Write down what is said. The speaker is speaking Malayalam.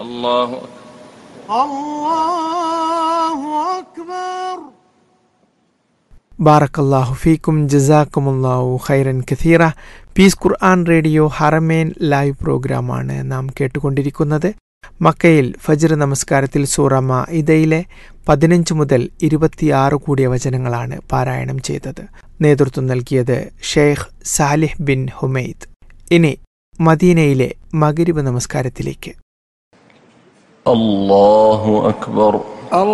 الله الله أكبر ബാറക്കല്ലാഹു ഫീക്കും ജസാക്കുമുല്ലാഹു ഖൈറൻ കഥീറ പീസ് ഖുർആൻ റേഡിയോ ഹറമേൻ ലൈവ് പ്രോഗ്രാമാണ് നാം കേട്ടുകൊണ്ടിരിക്കുന്നത് മക്കയിൽ ഫജ്ർ നമസ്കാരത്തിൽ സൂറമ ഇതയിലെ പതിനഞ്ച് മുതൽ ഇരുപത്തിയാറ് കൂടിയ വചനങ്ങളാണ് പാരായണം ചെയ്തത് നേതൃത്വം നൽകിയത് ഷെയ്ഖ് സാലിഹ് ബിൻ ഹുമൈദ് ഇനി മദീനയിലെ മകരിബ് നമസ്കാരത്തിലേക്ക് الله أكبر